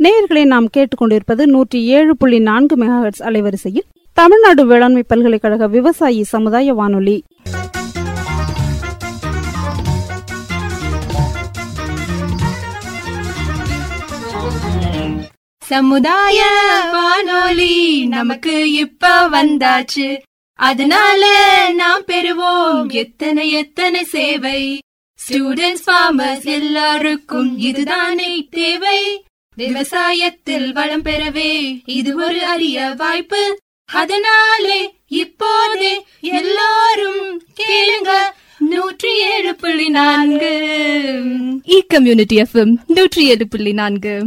நேயர்களை நாம் கேட்டுக்கொண்டிருப்பது நூற்றி ஏழு புள்ளி நான்கு மெகாஹெட்ஸ் அலைவரிசையில் தமிழ்நாடு வேளாண்மை பல்கலைக்கழக விவசாயி சமுதாய வானொலி சமுதாய வானொலி நமக்கு இப்ப வந்தாச்சு அதனால நாம் பெறுவோம் எத்தனை எத்தனை சேவை ஸ்டூடெண்ட்ஸ் ஃபார்மர்ஸ் எல்லாருக்கும் இதுதானே தேவை விவசாயத்தில் வளம் பெறவே இது ஒரு அரிய வாய்ப்பு அதனாலே இப்போதே எல்லாரும் கேளுங்க நூற்றி ஏழு புள்ளி நான்கு இ கம்யூனிட்டி எஃப்எம் நூற்றி ஏழு புள்ளி நான்கு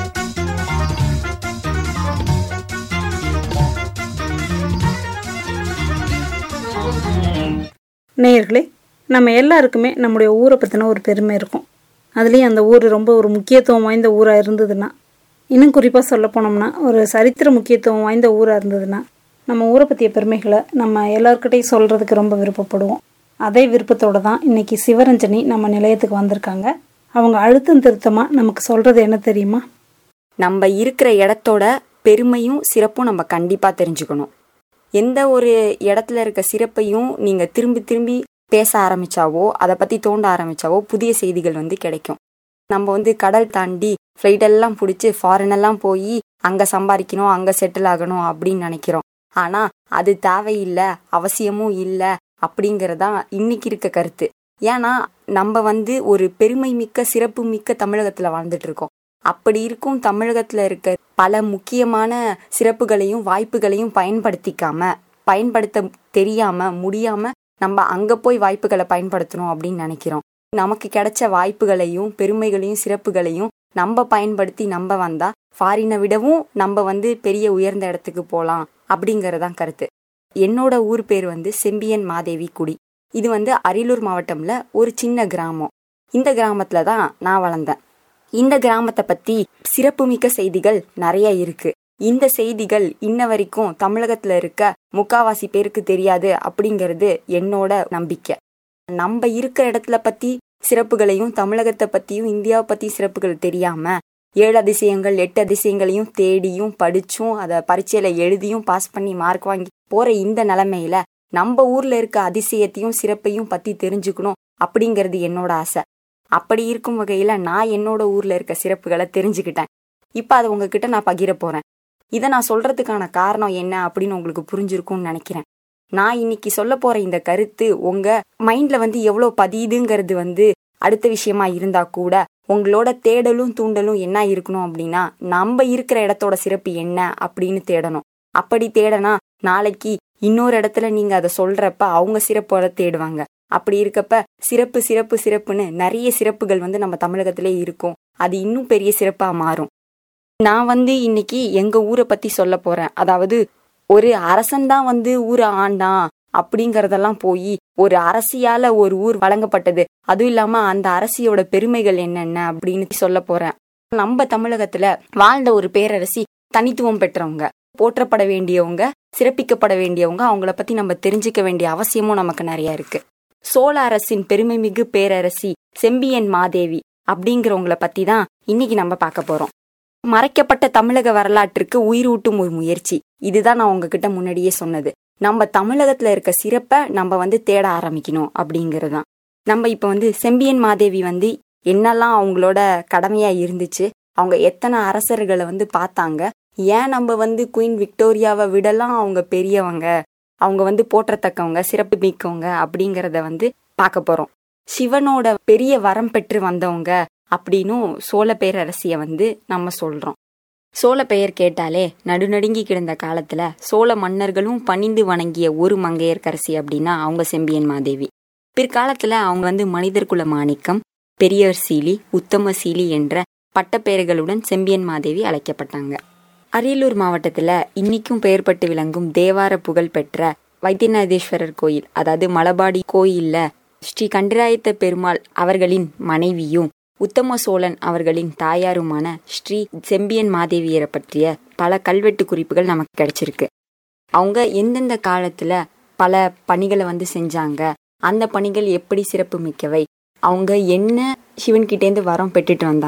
நேயர்களே நம்ம எல்லாருக்குமே நம்முடைய ஊரை பற்றின ஒரு பெருமை இருக்கும் அதுலேயும் அந்த ஊர் ரொம்ப ஒரு முக்கியத்துவம் வாய்ந்த ஊராக இருந்ததுன்னா இன்னும் குறிப்பாக சொல்ல போனோம்னா ஒரு சரித்திர முக்கியத்துவம் வாய்ந்த ஊராக இருந்ததுன்னா நம்ம ஊரை பற்றிய பெருமைகளை நம்ம எல்லாருக்கிட்டையும் சொல்கிறதுக்கு ரொம்ப விருப்பப்படுவோம் அதே விருப்பத்தோடு தான் இன்னைக்கு சிவரஞ்சனி நம்ம நிலையத்துக்கு வந்திருக்காங்க அவங்க அழுத்தம் திருத்தமாக நமக்கு சொல்கிறது என்ன தெரியுமா நம்ம இருக்கிற இடத்தோட பெருமையும் சிறப்பும் நம்ம கண்டிப்பாக தெரிஞ்சுக்கணும் எந்த ஒரு இடத்துல இருக்க சிறப்பையும் நீங்கள் திரும்பி திரும்பி பேச ஆரம்பிச்சாவோ அதை பற்றி தோண்ட ஆரம்பிச்சாவோ புதிய செய்திகள் வந்து கிடைக்கும் நம்ம வந்து கடல் தாண்டி ஃப்ளைட் எல்லாம் பிடிச்சி ஃபாரின் எல்லாம் போய் அங்கே சம்பாதிக்கணும் அங்கே செட்டில் ஆகணும் அப்படின்னு நினைக்கிறோம் ஆனால் அது தேவையில்லை அவசியமும் இல்லை அப்படிங்கிறதான் இன்னைக்கு இருக்க கருத்து ஏன்னா நம்ம வந்து ஒரு பெருமை மிக்க சிறப்பு மிக்க தமிழகத்தில் வாழ்ந்துட்டு இருக்கோம் அப்படி இருக்கும் தமிழகத்துல இருக்க பல முக்கியமான சிறப்புகளையும் வாய்ப்புகளையும் பயன்படுத்திக்காம பயன்படுத்த தெரியாம முடியாம நம்ம அங்க போய் வாய்ப்புகளை பயன்படுத்தணும் அப்படின்னு நினைக்கிறோம் நமக்கு கிடைச்ச வாய்ப்புகளையும் பெருமைகளையும் சிறப்புகளையும் நம்ம பயன்படுத்தி நம்ம வந்தா ஃபாரினை விடவும் நம்ம வந்து பெரிய உயர்ந்த இடத்துக்கு போகலாம் அப்படிங்கறதான் கருத்து என்னோட ஊர் பேர் வந்து செம்பியன் மாதேவி குடி இது வந்து அரியலூர் மாவட்டம்ல ஒரு சின்ன கிராமம் இந்த கிராமத்துல தான் நான் வளர்ந்தேன் இந்த கிராமத்தை பத்தி சிறப்புமிக்க செய்திகள் நிறைய இருக்கு இந்த செய்திகள் இன்ன வரைக்கும் தமிழகத்துல இருக்க முக்காவாசி பேருக்கு தெரியாது அப்படிங்கிறது என்னோட நம்பிக்கை நம்ம இருக்கிற இடத்துல பத்தி சிறப்புகளையும் தமிழகத்தை பத்தியும் இந்தியாவை பத்தி சிறப்புகள் தெரியாம ஏழு அதிசயங்கள் எட்டு அதிசயங்களையும் தேடியும் படிச்சும் அதை பரீட்சையில எழுதியும் பாஸ் பண்ணி மார்க் வாங்கி போற இந்த நிலைமையில நம்ம ஊர்ல இருக்க அதிசயத்தையும் சிறப்பையும் பத்தி தெரிஞ்சுக்கணும் அப்படிங்கிறது என்னோட ஆசை அப்படி இருக்கும் வகையில நான் என்னோட ஊர்ல இருக்க சிறப்புகளை தெரிஞ்சுக்கிட்டேன் இப்ப அதை உங்ககிட்ட நான் பகிர போறேன் இதை நான் சொல்றதுக்கான காரணம் என்ன அப்படின்னு உங்களுக்கு புரிஞ்சிருக்கும்னு நினைக்கிறேன் நான் இன்னைக்கு சொல்ல போற இந்த கருத்து உங்க மைண்ட்ல வந்து எவ்வளவு பதியுதுங்கிறது வந்து அடுத்த விஷயமா இருந்தா கூட உங்களோட தேடலும் தூண்டலும் என்ன இருக்கணும் அப்படின்னா நம்ம இருக்கிற இடத்தோட சிறப்பு என்ன அப்படின்னு தேடணும் அப்படி தேடனா நாளைக்கு இன்னொரு இடத்துல நீங்க அதை சொல்றப்ப அவங்க சிறப்போட தேடுவாங்க அப்படி இருக்கப்ப சிறப்பு சிறப்பு சிறப்புன்னு நிறைய சிறப்புகள் வந்து நம்ம தமிழகத்திலே இருக்கும் அது இன்னும் பெரிய சிறப்பா மாறும் நான் வந்து இன்னைக்கு எங்க ஊரை பத்தி சொல்ல போறேன் அதாவது ஒரு அரசன் தான் வந்து ஊரை ஆண்டான் அப்படிங்கறதெல்லாம் போய் ஒரு அரசியால ஒரு ஊர் வழங்கப்பட்டது அதுவும் இல்லாம அந்த அரசியோட பெருமைகள் என்னென்ன அப்படின்னு சொல்ல போறேன் நம்ம தமிழகத்துல வாழ்ந்த ஒரு பேரரசி தனித்துவம் பெற்றவங்க போற்றப்பட வேண்டியவங்க சிறப்பிக்கப்பட வேண்டியவங்க அவங்கள பத்தி நம்ம தெரிஞ்சுக்க வேண்டிய அவசியமும் நமக்கு நிறைய இருக்கு சோழ அரசின் பெருமைமிகு பேரரசி செம்பியன் மாதேவி அப்படிங்கிறவங்கள பத்தி தான் இன்னைக்கு நம்ம பார்க்க போறோம் மறைக்கப்பட்ட தமிழக வரலாற்றுக்கு உயிரூட்டும் ஒரு முயற்சி இதுதான் நான் உங்ககிட்ட முன்னாடியே சொன்னது நம்ம தமிழகத்துல இருக்க சிறப்பை நம்ம வந்து தேட ஆரம்பிக்கணும் அப்படிங்கிறது தான் நம்ம இப்ப வந்து செம்பியன் மாதேவி வந்து என்னெல்லாம் அவங்களோட கடமையா இருந்துச்சு அவங்க எத்தனை அரசர்களை வந்து பார்த்தாங்க ஏன் நம்ம வந்து குயின் விக்டோரியாவை விடலாம் அவங்க பெரியவங்க அவங்க வந்து போற்றத்தக்கவங்க சிறப்பு மிக்கவங்க அப்படிங்கிறத வந்து பார்க்க போறோம் சிவனோட பெரிய வரம் பெற்று வந்தவங்க அப்படின்னும் சோழ பேரரசிய வந்து நம்ம சொல்றோம் சோழ பெயர் கேட்டாலே நடுநடுங்கி கிடந்த காலத்துல சோழ மன்னர்களும் பணிந்து வணங்கிய ஒரு மங்கையர்க்கரசி அப்படின்னா அவங்க செம்பியன் மாதேவி பிற்காலத்துல அவங்க வந்து மனிதர்குல மாணிக்கம் பெரியவர் சீலி உத்தம சீலி என்ற பட்டப்பெயர்களுடன் செம்பியன் மாதேவி அழைக்கப்பட்டாங்க அரியலூர் மாவட்டத்துல இன்னைக்கும் பெயர் பட்டு விளங்கும் தேவார புகழ் பெற்ற வைத்தியநாதேஸ்வரர் கோயில் அதாவது மலபாடி கோயில்ல ஸ்ரீ கண்டராயத்த பெருமாள் அவர்களின் மனைவியும் உத்தம சோழன் அவர்களின் தாயாருமான ஸ்ரீ செம்பியன் மாதேவியரை பற்றிய பல கல்வெட்டு குறிப்புகள் நமக்கு கிடைச்சிருக்கு அவங்க எந்தெந்த காலத்துல பல பணிகளை வந்து செஞ்சாங்க அந்த பணிகள் எப்படி சிறப்பு மிக்கவை அவங்க என்ன சிவன்கிட்டேருந்து வரம் பெற்றுட்டு வந்தாங்க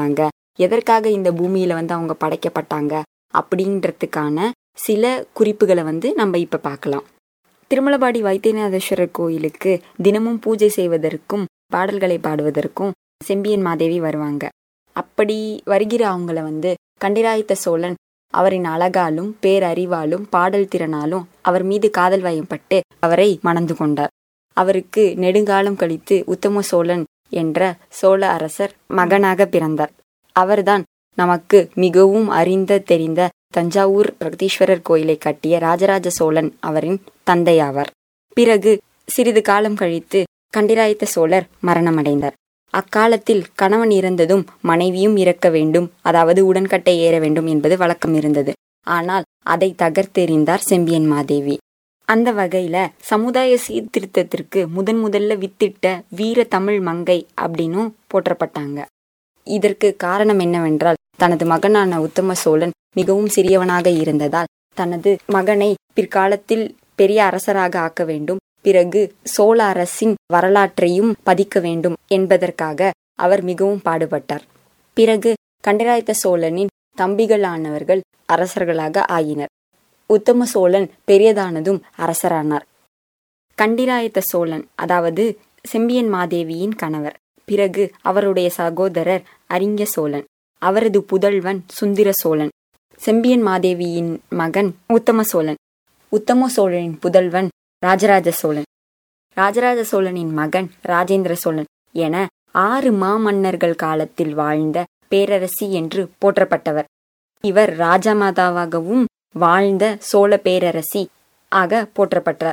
எதற்காக இந்த பூமியில வந்து அவங்க படைக்கப்பட்டாங்க அப்படின்றதுக்கான சில குறிப்புகளை வந்து நம்ம இப்ப பார்க்கலாம் திருமலபாடி வைத்தியநாதேஸ்வரர் கோயிலுக்கு தினமும் பூஜை செய்வதற்கும் பாடல்களை பாடுவதற்கும் செம்பியன் மாதேவி வருவாங்க அப்படி வருகிற அவங்கள வந்து கண்டிராயத்த சோழன் அவரின் அழகாலும் பேரறிவாலும் பாடல் திறனாலும் அவர் மீது காதல் வயப்பட்டு அவரை மணந்து கொண்டார் அவருக்கு நெடுங்காலம் கழித்து உத்தம சோழன் என்ற சோழ அரசர் மகனாக பிறந்தார் அவர்தான் நமக்கு மிகவும் அறிந்த தெரிந்த தஞ்சாவூர் பிரகதீஸ்வரர் கோயிலை கட்டிய ராஜராஜ சோழன் அவரின் தந்தையாவார் பிறகு சிறிது காலம் கழித்து கண்டிராயத்த சோழர் மரணமடைந்தார் அக்காலத்தில் கணவன் இறந்ததும் மனைவியும் இறக்க வேண்டும் அதாவது உடன்கட்டை ஏற வேண்டும் என்பது வழக்கம் இருந்தது ஆனால் அதை தகர்த்தெறிந்தார் செம்பியன் மாதேவி அந்த வகையில சமுதாய சீர்திருத்தத்திற்கு முதன் முதல்ல வித்திட்ட வீர தமிழ் மங்கை அப்படின்னும் போற்றப்பட்டாங்க இதற்கு காரணம் என்னவென்றால் தனது மகனான உத்தம சோழன் மிகவும் சிறியவனாக இருந்ததால் தனது மகனை பிற்காலத்தில் பெரிய அரசராக ஆக்க வேண்டும் பிறகு சோழ அரசின் வரலாற்றையும் பதிக்க வேண்டும் என்பதற்காக அவர் மிகவும் பாடுபட்டார் பிறகு கண்டராயத்த சோழனின் தம்பிகளானவர்கள் அரசர்களாக ஆகினர் உத்தம சோழன் பெரியதானதும் அரசரானார் கண்டிராயத்த சோழன் அதாவது செம்பியன் மாதேவியின் கணவர் பிறகு அவருடைய சகோதரர் அறிஞ சோழன் அவரது புதல்வன் சுந்திர சோழன் செம்பியன் மாதேவியின் மகன் உத்தம சோழன் உத்தம சோழனின் புதல்வன் ராஜராஜ சோழன் ராஜராஜ சோழனின் மகன் ராஜேந்திர சோழன் என ஆறு மாமன்னர்கள் காலத்தில் வாழ்ந்த பேரரசி என்று போற்றப்பட்டவர் இவர் ராஜமாதாவாகவும் வாழ்ந்த சோழ பேரரசி ஆக போற்றப்பட்டார்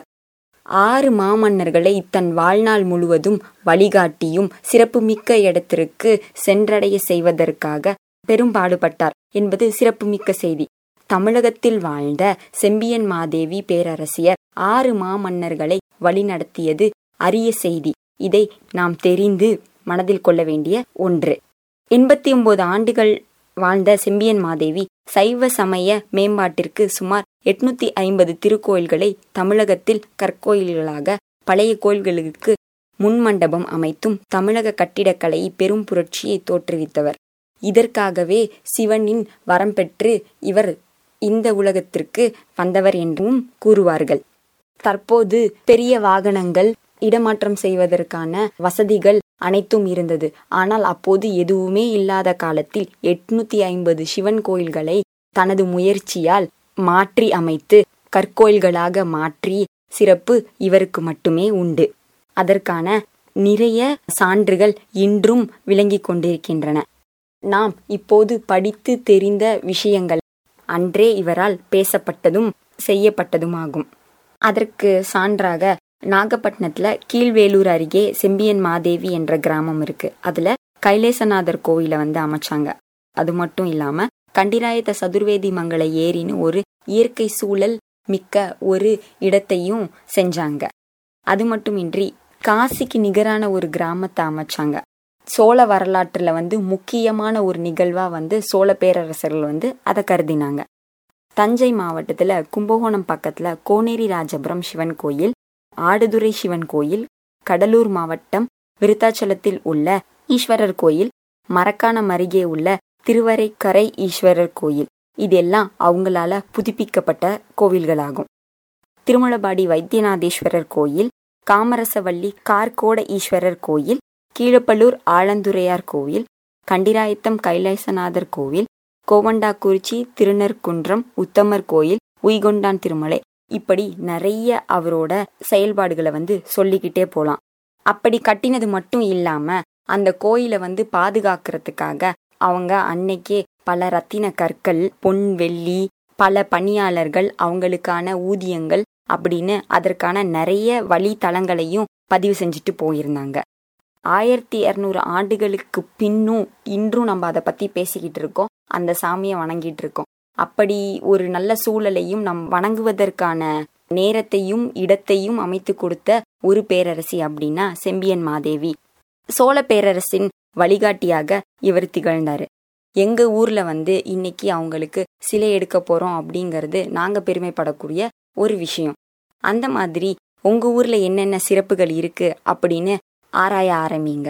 ஆறு மாமன்னர்களை தன் வாழ்நாள் முழுவதும் வழிகாட்டியும் சிறப்புமிக்க இடத்திற்கு சென்றடைய செய்வதற்காக பெரும்பாடுபட்டார் என்பது சிறப்புமிக்க செய்தி தமிழகத்தில் வாழ்ந்த செம்பியன் மாதேவி பேரரசியர் ஆறு மாமன்னர்களை வழிநடத்தியது அரிய செய்தி இதை நாம் தெரிந்து மனதில் கொள்ள வேண்டிய ஒன்று எண்பத்தி ஒன்பது ஆண்டுகள் வாழ்ந்த செம்பியன் மாதேவி சைவ சமய மேம்பாட்டிற்கு சுமார் எட்நூத்தி ஐம்பது திருக்கோயில்களை தமிழகத்தில் கற்கோயில்களாக பழைய கோயில்களுக்கு முன்மண்டபம் அமைத்தும் தமிழக கட்டிடக்கலையை பெரும் புரட்சியை தோற்றுவித்தவர் இதற்காகவே சிவனின் வரம் பெற்று இவர் இந்த உலகத்திற்கு வந்தவர் என்றும் கூறுவார்கள் தற்போது பெரிய வாகனங்கள் இடமாற்றம் செய்வதற்கான வசதிகள் அனைத்தும் இருந்தது ஆனால் அப்போது எதுவுமே இல்லாத காலத்தில் எட்நூத்தி ஐம்பது சிவன் கோயில்களை தனது முயற்சியால் மாற்றி அமைத்து கற்கோயில்களாக மாற்றி சிறப்பு இவருக்கு மட்டுமே உண்டு அதற்கான நிறைய சான்றுகள் இன்றும் விளங்கிக் கொண்டிருக்கின்றன நாம் இப்போது படித்து தெரிந்த விஷயங்கள் அன்றே இவரால் பேசப்பட்டதும் செய்யப்பட்டதுமாகும் அதற்கு சான்றாக நாகப்பட்டினத்துல கீழ்வேலூர் அருகே செம்பியன் மாதேவி என்ற கிராமம் இருக்கு அதுல கைலேசநாதர் கோயில வந்து அமைச்சாங்க அது மட்டும் இல்லாம கண்டிராயத்த சதுர்வேதி மங்கள ஏரின்னு ஒரு இயற்கை சூழல் மிக்க ஒரு இடத்தையும் செஞ்சாங்க அது மட்டுமின்றி காசிக்கு நிகரான ஒரு கிராமத்தை அமைச்சாங்க சோழ வரலாற்றுல வந்து முக்கியமான ஒரு நிகழ்வா வந்து சோழ பேரரசர்கள் வந்து அதை கருதினாங்க தஞ்சை மாவட்டத்துல கும்பகோணம் பக்கத்துல கோனேரி ராஜபுரம் சிவன் கோயில் ஆடுதுறை சிவன் கோயில் கடலூர் மாவட்டம் விருத்தாச்சலத்தில் உள்ள ஈஸ்வரர் கோயில் மரக்காணம் அருகே உள்ள திருவரைக்கரை ஈஸ்வரர் கோயில் இதெல்லாம் அவங்களால புதுப்பிக்கப்பட்ட கோவில்களாகும் திருமலபாடி வைத்தியநாதேஸ்வரர் கோயில் காமரசவள்ளி கார்கோட ஈஸ்வரர் கோயில் கீழப்பள்ளூர் ஆலந்துரையார் கோவில் கண்டிராயத்தம் கைலாசநாதர் கோவில் கோவண்டாக்குறிச்சி திருநற்குன்றம் உத்தமர் கோயில் உய்கொண்டான் திருமலை இப்படி நிறைய அவரோட செயல்பாடுகளை வந்து சொல்லிக்கிட்டே போலாம் அப்படி கட்டினது மட்டும் இல்லாம அந்த கோயிலை வந்து பாதுகாக்கிறதுக்காக அவங்க அன்னைக்கே பல ரத்தின கற்கள் பொன் வெள்ளி பல பணியாளர்கள் அவங்களுக்கான ஊதியங்கள் அப்படின்னு அதற்கான நிறைய வழித்தளங்களையும் பதிவு செஞ்சுட்டு போயிருந்தாங்க ஆயிரத்தி இரநூறு ஆண்டுகளுக்கு பின்னும் இன்றும் நம்ம அதை பத்தி பேசிக்கிட்டு இருக்கோம் அந்த சாமியை வணங்கிட்டு இருக்கோம் அப்படி ஒரு நல்ல சூழலையும் நம் வணங்குவதற்கான நேரத்தையும் இடத்தையும் அமைத்து கொடுத்த ஒரு பேரரசி அப்படின்னா செம்பியன் மாதேவி சோழ பேரரசின் வழிகாட்டியாக இவர் திகழ்ந்தாரு எங்க ஊர்ல வந்து இன்னைக்கு அவங்களுக்கு சிலை எடுக்க போறோம் அப்படிங்கிறது நாங்க பெருமைப்படக்கூடிய ஒரு விஷயம் அந்த மாதிரி உங்க ஊர்ல என்னென்ன சிறப்புகள் இருக்கு அப்படின்னு ஆராய ஆரம்பிங்க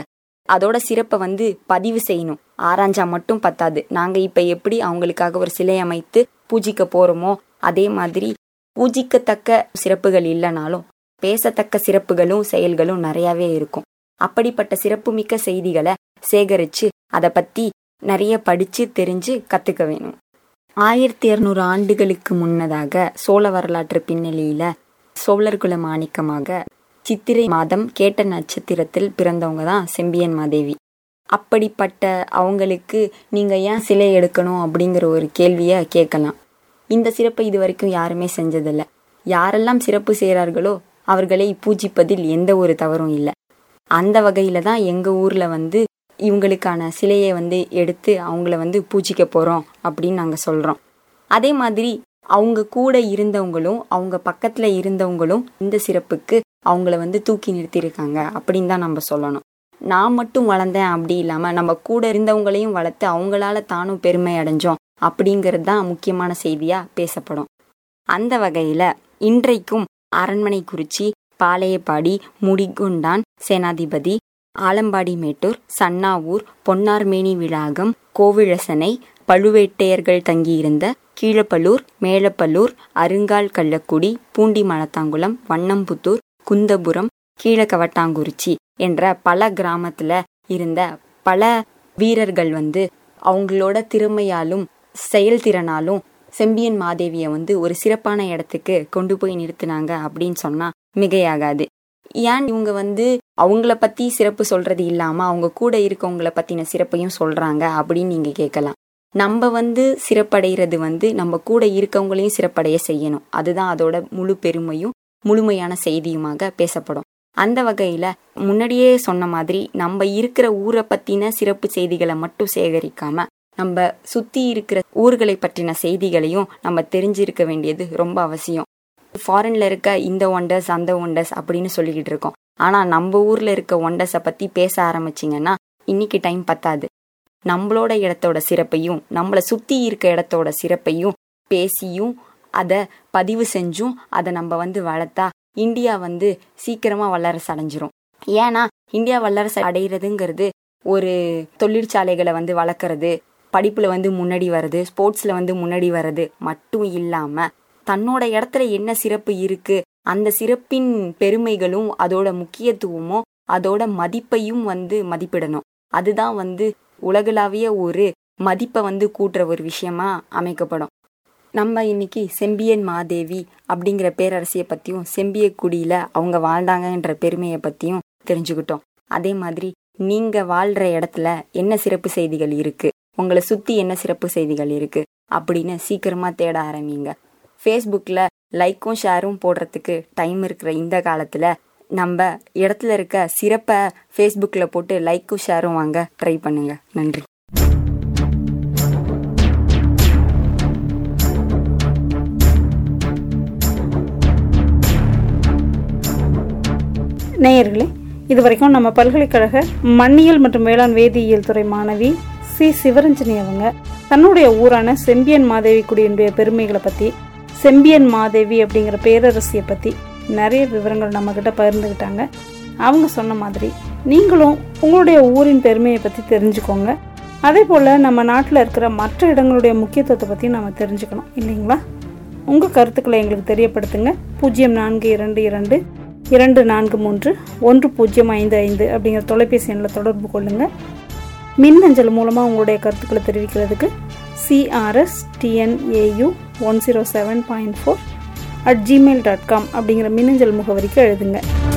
அதோட சிறப்பை வந்து பதிவு செய்யணும் ஆராய்ஞ்சா மட்டும் பத்தாது நாங்க இப்ப எப்படி அவங்களுக்காக ஒரு சிலை அமைத்து பூஜிக்க போறோமோ அதே மாதிரி பூஜிக்கத்தக்க சிறப்புகள் இல்லைனாலும் பேசத்தக்க சிறப்புகளும் செயல்களும் நிறையாவே இருக்கும் அப்படிப்பட்ட சிறப்புமிக்க செய்திகளை சேகரிச்சு அதை பத்தி நிறைய படிச்சு தெரிஞ்சு கத்துக்க வேணும் ஆயிரத்தி இருநூறு ஆண்டுகளுக்கு முன்னதாக சோழ வரலாற்று பின்னணியில சோழர்குல மாணிக்கமாக சித்திரை மாதம் கேட்ட நட்சத்திரத்தில் பிறந்தவங்க தான் செம்பியன் மாதேவி அப்படிப்பட்ட அவங்களுக்கு நீங்க ஏன் சிலை எடுக்கணும் அப்படிங்கிற ஒரு கேள்வியை கேட்கலாம் இந்த சிறப்பை இது வரைக்கும் யாருமே செஞ்சதில்ல யாரெல்லாம் சிறப்பு செய்கிறார்களோ அவர்களை பூஜிப்பதில் எந்த ஒரு தவறும் இல்லை அந்த வகையில தான் எங்க ஊர்ல வந்து இவங்களுக்கான சிலையை வந்து எடுத்து அவங்கள வந்து பூஜிக்க போறோம் அப்படின்னு நாங்க சொல்றோம் அதே மாதிரி அவங்க கூட இருந்தவங்களும் அவங்க பக்கத்துல இருந்தவங்களும் இந்த சிறப்புக்கு அவங்கள வந்து தூக்கி நிறுத்தியிருக்காங்க அப்படின்னு தான் நம்ம சொல்லணும் நான் மட்டும் வளர்ந்தேன் அப்படி இல்லாம நம்ம கூட இருந்தவங்களையும் வளர்த்து அவங்களால தானும் பெருமை அடைஞ்சோம் அப்படிங்கிறது தான் முக்கியமான செய்தியா பேசப்படும் அந்த வகையில இன்றைக்கும் அரண்மனை குறிச்சி பாளையப்பாடி முடிகுண்டான் சேனாதிபதி ஆலம்பாடி மேட்டூர் சன்னாவூர் பொன்னார்மேனி விளாகம் கோவிழசனை பழுவேட்டையர்கள் தங்கியிருந்த கீழப்பல்லூர் மேலப்பல்லூர் அருங்கால் கள்ளக்குடி பூண்டி மலத்தாங்குளம் வண்ணம்புத்தூர் குந்தபுரம் கீழக்கவட்டாங்குறிச்சி என்ற பல கிராமத்துல இருந்த பல வீரர்கள் வந்து அவங்களோட திறமையாலும் செயல்திறனாலும் செம்பியன் மாதேவியை வந்து ஒரு சிறப்பான இடத்துக்கு கொண்டு போய் நிறுத்தினாங்க அப்படின்னு சொன்னா மிகையாகாது ஏன் இவங்க வந்து அவங்கள பத்தி சிறப்பு சொல்றது இல்லாம அவங்க கூட இருக்கவங்கள பத்தின சிறப்பையும் சொல்றாங்க அப்படின்னு நீங்க கேட்கலாம் நம்ம வந்து சிறப்படைகிறது வந்து நம்ம கூட இருக்கவங்களையும் சிறப்படைய செய்யணும் அதுதான் அதோட முழு பெருமையும் முழுமையான செய்தியுமாக பேசப்படும் அந்த வகையில முன்னாடியே சொன்ன மாதிரி நம்ம இருக்கிற ஊரை பத்தின சிறப்பு செய்திகளை மட்டும் சேகரிக்காம நம்ம சுத்தி இருக்கிற ஊர்களை பற்றின செய்திகளையும் நம்ம தெரிஞ்சிருக்க வேண்டியது ரொம்ப அவசியம் ஃபாரின்ல இருக்க இந்த ஒண்டர்ஸ் அந்த ஒண்டர்ஸ் அப்படின்னு சொல்லிக்கிட்டு இருக்கோம் ஆனா நம்ம ஊர்ல இருக்க ஒண்டர்ஸை பத்தி பேச ஆரம்பிச்சிங்கன்னா இன்னைக்கு டைம் பத்தாது நம்மளோட இடத்தோட சிறப்பையும் நம்மளை சுத்தி இருக்க இடத்தோட சிறப்பையும் பேசியும் அதை பதிவு செஞ்சும் அதை நம்ம வந்து வளர்த்தா இந்தியா வந்து சீக்கிரமா வல்லரசு அடைஞ்சிரும் ஏன்னா இந்தியா வல்லரசு அடைகிறதுங்கிறது ஒரு தொழிற்சாலைகளை வந்து வளர்க்கறது படிப்புல வந்து முன்னாடி வர்றது ஸ்போர்ட்ஸ்ல வந்து முன்னாடி வர்றது மட்டும் இல்லாம தன்னோட இடத்துல என்ன சிறப்பு இருக்கு அந்த சிறப்பின் பெருமைகளும் அதோட முக்கியத்துவமும் அதோட மதிப்பையும் வந்து மதிப்பிடணும் அதுதான் வந்து உலகளாவிய ஒரு மதிப்பை வந்து கூட்டுற ஒரு விஷயமா அமைக்கப்படும் நம்ம இன்னைக்கு செம்பியன் மாதேவி அப்படிங்கிற பேரரசியை பத்தியும் செம்பியக்குடியில அவங்க வாழ்ந்தாங்கன்ற பெருமையை பத்தியும் தெரிஞ்சுக்கிட்டோம் அதே மாதிரி நீங்க வாழ்ற இடத்துல என்ன சிறப்பு செய்திகள் இருக்கு உங்களை சுத்தி என்ன சிறப்பு செய்திகள் இருக்கு அப்படின்னு சீக்கிரமா தேட ஆரம்பிங்க ஃபேஸ்புக்கில் லைக்கும் ஷேரும் போடுறதுக்கு டைம் இருக்கிற இந்த காலத்தில் நம்ம இடத்துல இருக்க சிறப்பை ஃபேஸ்புக்கில் போட்டு லைக்கும் ஷேரும் வாங்க ட்ரை பண்ணுங்க நன்றி நேயர்களே இது வரைக்கும் நம்ம பல்கலைக்கழக மண்ணியல் மற்றும் வேளாண் வேதியியல் துறை மாணவி சி சிவரஞ்சனி அவங்க தன்னுடைய ஊரான செம்பியன் மாதேவி குடியினுடைய பெருமைகளை பற்றி செம்பியன் மாதேவி அப்படிங்கிற பேரரசியை பற்றி நிறைய விவரங்கள் நம்மக்கிட்ட பகிர்ந்துக்கிட்டாங்க அவங்க சொன்ன மாதிரி நீங்களும் உங்களுடைய ஊரின் பெருமையை பற்றி தெரிஞ்சுக்கோங்க அதே போல் நம்ம நாட்டில் இருக்கிற மற்ற இடங்களுடைய முக்கியத்துவத்தை பற்றி நம்ம தெரிஞ்சுக்கணும் இல்லைங்களா உங்கள் கருத்துக்களை எங்களுக்கு தெரியப்படுத்துங்க பூஜ்ஜியம் நான்கு இரண்டு இரண்டு இரண்டு நான்கு மூன்று ஒன்று பூஜ்ஜியம் ஐந்து ஐந்து அப்படிங்கிற தொலைபேசி எண்ணில் தொடர்பு கொள்ளுங்கள் மின்னஞ்சல் மூலமாக உங்களுடைய கருத்துக்களை தெரிவிக்கிறதுக்கு CRS TNAU one zero seven point four at Gmail dot com அப்படிங்கிற மின்னஞ்சல் முகவரிக்கு எழுதுங்க